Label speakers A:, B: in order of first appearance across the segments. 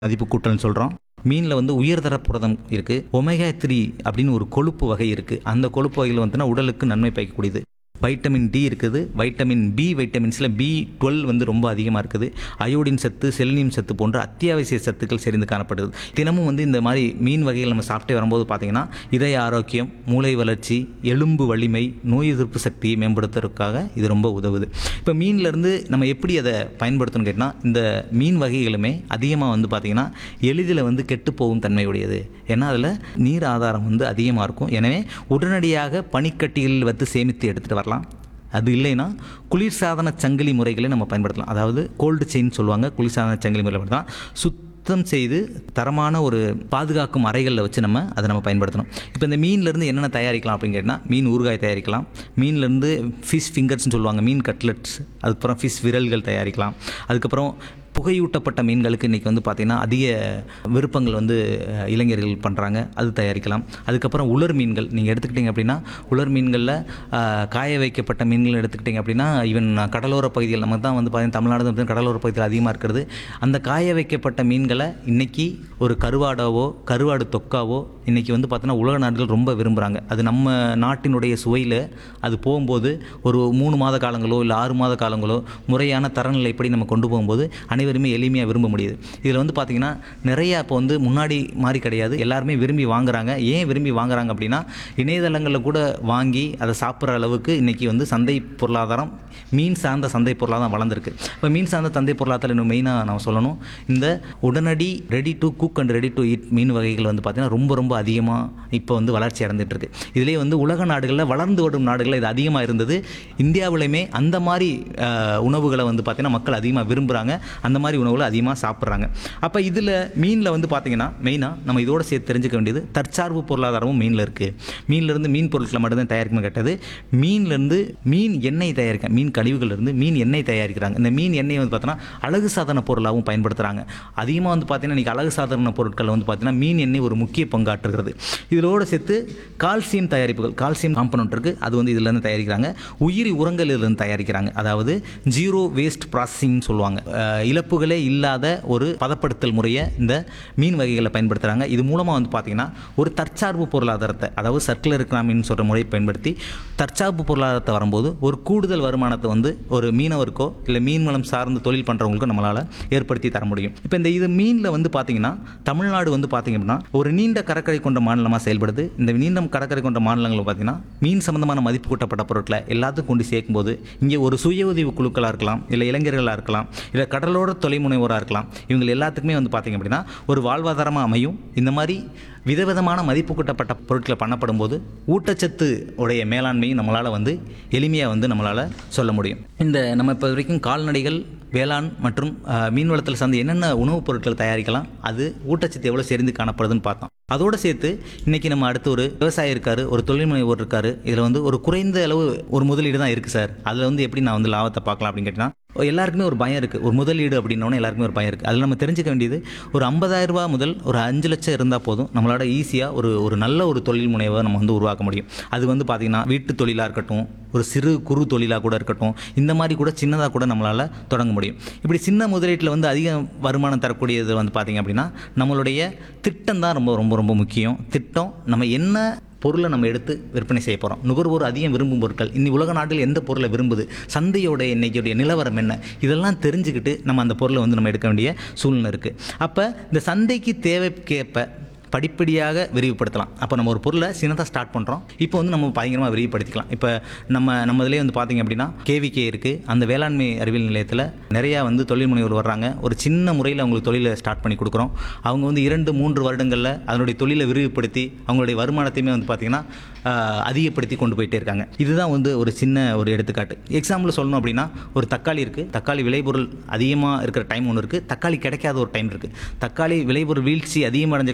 A: மதிப்பு கூட்டல்னு சொல்கிறோம் மீனில் வந்து உயர்தர புரதம் இருக்குது ஒமேகா த்ரீ அப்படின்னு ஒரு கொழுப்பு வகை இருக்குது அந்த கொழுப்பு வகையில் வந்துன்னா உடலுக்கு நன்மை பயக்கக்கூடியது வைட்டமின் டி இருக்குது வைட்டமின் பி வைட்டமின்ஸில் பி டுவெல் வந்து ரொம்ப அதிகமாக இருக்குது அயோடின் சத்து செலினியம் சத்து போன்ற அத்தியாவசிய சத்துக்கள் செறிந்து காணப்படுது தினமும் வந்து இந்த மாதிரி மீன் வகைகள் நம்ம சாப்பிட்டே வரும்போது பார்த்தீங்கன்னா இதய ஆரோக்கியம் மூளை வளர்ச்சி எலும்பு வலிமை நோய் எதிர்ப்பு சக்தியை மேம்படுத்துறதுக்காக இது ரொம்ப உதவுது இப்போ மீன்லேருந்து நம்ம எப்படி அதை பயன்படுத்தணும்னு கேட்டால் இந்த மீன் வகைகளுமே அதிகமாக வந்து பார்த்திங்கன்னா எளிதில் வந்து கெட்டு போகும் தன்மையுடையது ஏன்னா அதில் நீர் ஆதாரம் வந்து அதிகமாக இருக்கும் எனவே உடனடியாக பனிக்கட்டிகளில் வந்து சேமித்து எடுத்துகிட்டு வரலாம் அது இல்லைன்னா குளிர்சாதன சங்கிலி முறைகளை நம்ம பயன்படுத்தலாம் அதாவது கோல்டு செயின் சொல்லுவாங்க குளிர்சாதன சங்கிலி முறையில் பயன்படுத்தலாம் சுத்தம் செய்து தரமான ஒரு பாதுகாக்கும் அறைகளில் வச்சு நம்ம அதை நம்ம பயன்படுத்தணும் இப்போ இந்த மீன்லேருந்து என்னென்ன தயாரிக்கலாம் அப்படின்னு கேட்டால் மீன் ஊறுகாய் தயாரிக்கலாம் மீன்லேருந்து ஃபிஷ் ஃபிங்கர்ஸ்னு சொல்லுவாங்க மீன் கட்லெட்ஸ் அதுக்கப்புறம் ஃபிஷ் விரல்கள் தயாரிக்கலாம் அதுக்கப்புறம் புகையூட்டப்பட்ட மீன்களுக்கு இன்றைக்கி வந்து பார்த்திங்கன்னா அதிக விருப்பங்கள் வந்து அஹ், இளைஞர்கள் பண்ணுறாங்க அது தயாரிக்கலாம் அதுக்கப்புறம் உலர் மீன்கள் நீங்கள் எடுத்துக்கிட்டிங்க அப்படின்னா உலர் மீன்களில் அஹ், காய வைக்கப்பட்ட மீன்கள் எடுத்துக்கிட்டிங்க அப்படின்னா ஈவன் கடலோர பகுதிகள் நமக்கு தான் வந்து பார்த்திங்கன்னா தமிழ்நாடு வந்து கடலோர பகுதியில் அதிகமாக இருக்கிறது அந்த காய வைக்கப்பட்ட மீன்களை இன்றைக்கி ஒரு கருவாடாவோ கருவாடு தொக்காவோ இன்றைக்கி வந்து பார்த்தோன்னா உலக நாடுகள் ரொம்ப விரும்புகிறாங்க அது நம்ம நாட்டினுடைய சுவையில் அது போகும்போது ஒரு மூணு மாத காலங்களோ இல்லை ஆறு மாத காலங்களோ முறையான தரநிலைப்படி நம்ம கொண்டு போகும்போது அனைவருமே எளிமையாக விரும்ப முடியுது இதில் வந்து பார்த்திங்கன்னா நிறையா இப்போ வந்து முன்னாடி மாதிரி கிடையாது எல்லாருமே விரும்பி வாங்குறாங்க ஏன் விரும்பி வாங்குறாங்க அப்படின்னா இணையதளங்களில் கூட வாங்கி அதை சாப்பிட்ற அளவுக்கு இன்றைக்கி வந்து சந்தை பொருளாதாரம் மீன் சார்ந்த சந்தை பொருளாதாரம் வளர்ந்துருக்கு இப்போ மீன் சார்ந்த சந்தை பொருளாதாரத்தில் இன்னும் மெயினாக நான் சொல்லணும் இந்த உடனடி ready to cook and ready to eat மீன் வகைகள் வந்து பார்த்திங்கன்னா ரொம்ப ரொம்ப அதிகமாக இப்போ வந்து வளர்ச்சி அடைந்துட்டு இருக்கு இதிலே வந்து உலக நாடுகளில் வளர்ந்து வரும் நாடுகளில் இது அதிகமாக இருந்தது இந்தியாவிலையுமே அந்த மாதிரி அஹ், உணவுகளை வந்து பார்த்திங்கன்னா மக்கள் அதிகமாக விரும்புகிறாங்க அந்த மாதிரி உணவுகளை அதிகமாக சாப்பிட்றாங்க அப்போ இதில் மீனில் வந்து பார்த்திங்கன்னா மெயினாக நம்ம இதோட சேர்த்து தெரிஞ்சுக்க வேண்டியது தற்சார்பு பொருளாதாரமும் மீனில் இருக்குது மீன்லேருந்து மீன் பொருட்களை மட்டும்தான் தயாரிக்கணும் கேட்டது மீன்லேருந்து மீன் எண்ணெய் தயாரிக்க மீன் கழிவுகள்லேருந்து மீன் எண்ணெய் தயாரிக்கிறாங்க இந்த மீன் எண்ணெய் வந்து பார்த்தோன்னா அழகு சாதன பொருளாகவும் பயன்படுத்துகிறாங்க அதிகமாக வந்து பார்த்தீங்கன்னா இன்றைக்கி அழகு சாதன பொருட்கள் வந்து பார்த்தீங்கன்னா மீன் எண்ணெய் ஒரு முக்கிய பங்காற்றுகிறது இதோடு சேர்த்து கால்சியம் தயாரிப்புகள் கால்சியம் காம்பனண்ட் இருக்குது அது வந்து இதுலேருந்து தயாரிக்கிறாங்க உயிரி உரங்கள் இதுலேருந்து தயாரிக்கிறாங்க அதாவது ஜீரோ வேஸ்ட் ப்ராசஸிங் சொல்லுவாங்க அஹ், இழப்புகளே இல்லாத ஒரு பதப்படுத்தல் முறையை இந்த மீன் வகைகளை பயன்படுத்துகிறாங்க இது மூலமாக வந்து பார்த்திங்கன்னா ஒரு தற்சார்பு பொருளாதாரத்தை அதாவது சர்க்குலர் எக்கனாமின்னு சொல்கிற முறையை பயன்படுத்தி தற்சார்பு பொருளாதாரத்தை வரும்போது ஒரு கூடுதல் வருமானத்தை வந்து ஒரு மீனவருக்கோ இல்லை மீன் வளம் சார்ந்து தொழில் பண்ணுறவங்களுக்கோ நம்மளால் ஏற்படுத்தி தர முடியும் இப்போ இந்த இது மீனில் வந்து பார்த்திங்கன்னா தமிழ்நாடு வந்து பார்த்திங்க அப்படின்னா ஒரு நீண்ட கடற்கரை கொண்ட மாநிலமாக செயல்படுது இந்த நீண்ட கடற்கரை கொண்ட மாநிலங்கள் பார்த்திங்கன்னா மீன் சம்பந்தமான மதிப்பு கூட்டப்பட்ட பொருட்களை எல்லாத்துக்கும் கொண்டு சேர்க்கும்போது இங்கே ஒரு சுய உதவி குழுக்களாக இருக்கலாம் இல்லை இளைஞர்களாக இருக்கலாம் இல்லை கடலோர தொலைமுனைவோராக இருக்கலாம் இவங்க எல்லாத்துக்குமே வந்து பார்த்திங்க அப்படின்னா ஒரு வாழ்வாதாரமாக அமையும் இந்த மாதிரி விதவிதமான மதிப்பு கூட்டப்பட்ட பொருட்களை பண்ணப்படும் போது ஊட்டச்சத்து உடைய மேலாண்மையும் நம்மளால் வந்து எளிமையாக வந்து நம்மளால் சொல்ல முடியும் இந்த நம்ம இப்போ வரைக்கும் கால்நடைகள் வேளாண் மற்றும் அஹ், மீன் வளத்தில் சார்ந்து என்னென்ன உணவுப் பொருட்கள் தயாரிக்கலாம் அது ஊட்டச்சத்து எவ்வளோ செறிந்து காணப்படுதுன்னு பார்த்தோம் அதோடு சேர்த்து இன்றைக்கி நம்ம அடுத்து ஒரு விவசாயி இருக்கார் ஒரு தொழில் முனைவோர் இருக்கார் இதில் வந்து ஒரு குறைந்த அளவு ஒரு முதலீடு தான் இருக்குது சார் அதில் வந்து எப்படி நான் வந்து லாபத்தை பார்க்கலாம் அப்படின்னு கேட்டிங்கன்னா எல்லாருக்குமே ஒரு பயம் இருக்குது ஒரு முதலீடு அப்படின்னோடனே எல்லாருக்குமே ஒரு பயம் இருக்குது அதில் நம்ம தெரிஞ்சுக்க வேண்டியது ஒரு 50000 ரூபாய் முதல் ஒரு அஞ்சு லட்சம் இருந்தால் போதும் நம்மளோட ஈஸியாக ஒரு ஒரு நல்ல ஒரு தொழில் முனைவை நம்ம வந்து உருவாக்க முடியும் அது வந்து பார்த்திங்கன்னா வீட்டு தொழிலாக இருக்கட்டும் ஒரு சிறு குறு தொழிலாக கூட இருக்கட்டும் இந்த மாதிரி கூட சின்னதாக கூட நம்மளால் தொடங்க முடியும் இப்படி சின்ன முதலீட்டில் வந்து அதிக வருமானம் தரக்கூடியது வந்து பார்த்திங்க அப்படின்னா நம்மளுடைய திட்டம் தான் ரொம்ப ரொம்ப ரொம்ப முக்கியம் திட்டம் நம்ம என்ன பொருளை நம்ம எடுத்து விற்பனை செய்ய போகிறோம் நுகர்வோர் அதிகம் விரும்பும் பொருட்கள் இன்னி உலக நாட்டில் எந்த பொருளை விரும்புது சந்தையோட இன்னைக்குடைய நிலவரம் என்ன இதெல்லாம் தெரிஞ்சுக்கிட்டு நம்ம அந்த பொருளை வந்து நம்ம எடுக்க வேண்டிய சூழ்நிலை இருக்குது அப்போ இந்த சந்தைக்கு தேவைக்கேற்ப படிப்படியாக விரிவுபடுத்தலாம் அப்போ நம்ம ஒரு பொருளை சின்னதாக ஸ்டார்ட் பண்ணுறோம் இப்போ வந்து நம்ம பயங்கரமாக விரிவுபடுத்திக்கலாம் இப்போ நம்ம நம்ம இதிலே வந்து பார்த்திங்க அப்படின்னா கேவிகே இருக்குது அந்த வேளாண்மை அறிவியல் நிலையத்தில் நிறையா வந்து தொழில் முனைவர் வர்றாங்க ஒரு சின்ன முறையில் அவங்களுக்கு தொழிலை ஸ்டார்ட் பண்ணி கொடுக்குறோம் அவங்க வந்து இரண்டு மூன்று வருடங்களில் அதனுடைய தொழிலை விரிவுபடுத்தி அவங்களுடைய வருமானத்தையுமே வந்து பார்த்திங்கன்னா ஆஹ், அதிகப்படுத்தி கொண்டு போயிட்டே இருக்காங்க இதுதான் வந்து ஒரு சின்ன ஒரு எடுத்துக்காட்டு எக்ஸாம்பிள் சொல்லணும் அப்படின்னா ஒரு தக்காளி இருக்குது தக்காளி விளைபொருள் அதிகமாக இருக்கிற டைம் ஒன்று இருக்குது தக்காளி கிடைக்காத ஒரு டைம் இருக்குது தக்காளி விளைபொருள் வீழ்ச்சி அதிகமடைஞ்ச காலத்தில் அஞ்சு ரூபா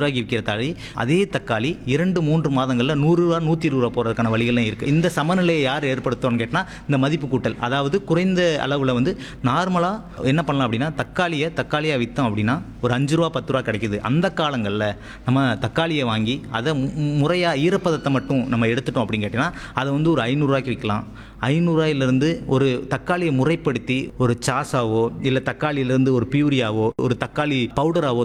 A: ரூபாய்க்கு விற்கிற தக்காளி அதே தக்காளி இரண்டு மூன்று மாதங்களில் நூறு ரூபா நூற்றி இருபது ரூபா போகிறதுக்கான வழிகளும் இருக்குது இந்த சமநிலையை யார் ஏற்படுத்தோன்னு கேட்டால் இந்த மதிப்பு கூட்டல் அதாவது குறைந்த அளவில் வந்து நார்மலாக என்ன பண்ணலாம் அப்படின்னா தக்காளியை தக்காளியாக விற்றோம் அப்படின்னா ஒரு அஞ்சு ரூபா பத்து ரூபா கிடைக்குது அந்த காலங்களில் நம்ம தக்காளியை வாங்கி அதை முறையாக ஈரப்பதத்தை மட்டும் நம்ம எடுத்துட்டோம் அப்படின்னு கேட்டிங்கன்னா அதை வந்து ஒரு ஐநூறுரூவாய்க்கு விற்கலாம் ஐநூறுரூவாயிலிருந்து ஒரு தக்காளியை முறைப்படுத்தி ஒரு சாஸாவோ இல்லை தக்காளியிலேருந்து ஒரு பியூரியாவோ ஒரு தக்காளி பவுடராவோ